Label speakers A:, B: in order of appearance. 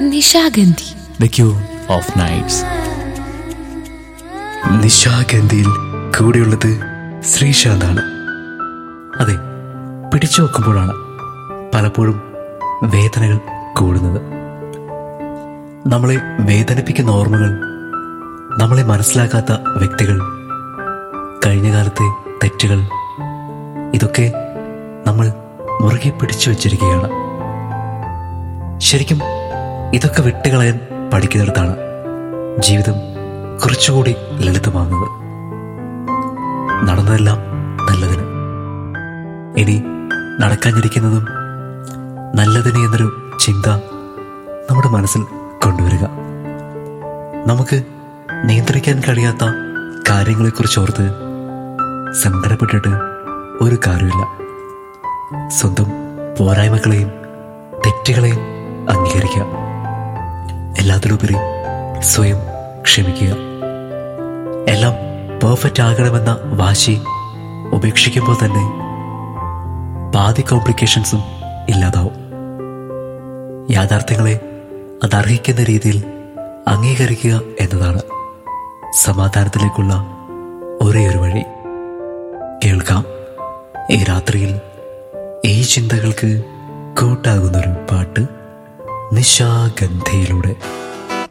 A: Nishagandhi
B: the queen of nights
C: നിശാഗന്ധിയിൽ കൂടെയുള്ളത് ശ്രീശാന്താണ് അതെ പിടിച്ചു നോക്കുമ്പോഴാണ് പലപ്പോഴും വേദനകൾ കൂടുന്നത് നമ്മളെ വേദനിപ്പിക്കുന്ന ഓർമ്മകൾ നമ്മളെ മനസ്സിലാക്കാത്ത വ്യക്തികൾ കഴിഞ്ഞ കാലത്തെ തെറ്റുകൾ ഇതൊക്കെ നമ്മൾ മുറുകെ പിടിച്ചു വച്ചിരിക്കുകയാണ് ശരിക്കും ഇതൊക്കെ വിട്ടുകളയാൻ പഠിക്കുന്നിടത്താണ് ജീവിതം കുറച്ചുകൂടി ലളിതമാകുന്നത് നടന്നതെല്ലാം നല്ലതിന് ഇനി നടക്കാനിരിക്കുന്നതും നല്ലതിന് എന്നൊരു ചിന്ത നമ്മുടെ മനസ്സിൽ കൊണ്ടുവരിക നമുക്ക് നിയന്ത്രിക്കാൻ കഴിയാത്ത കാര്യങ്ങളെക്കുറിച്ച് ഓർത്ത് സങ്കടപ്പെട്ടിട്ട് ഒരു കാര്യമില്ല സ്വന്തം പോരായ്മകളെയും തെറ്റുകളെയും അംഗീകരിക്കുക എല്ലാത്തിലുപരി സ്വയം ക്ഷമിക്കുക എല്ലാം പെർഫെക്റ്റ് ആകണമെന്ന വാശി ഉപേക്ഷിക്കുമ്പോൾ തന്നെ പാതി കോംപ്ലിക്കേഷൻസും ഇല്ലാതാവും യാഥാർത്ഥ്യങ്ങളെ അതർഹിക്കുന്ന രീതിയിൽ അംഗീകരിക്കുക എന്നതാണ് സമാധാനത്തിലേക്കുള്ള ഒരേ ഒരു വഴി കേൾക്കാം ഈ രാത്രിയിൽ ഈ ചിന്തകൾക്ക് കൂട്ടാകുന്നൊരു പാട്ട് നിശാഗന്ധിയിലൂടെ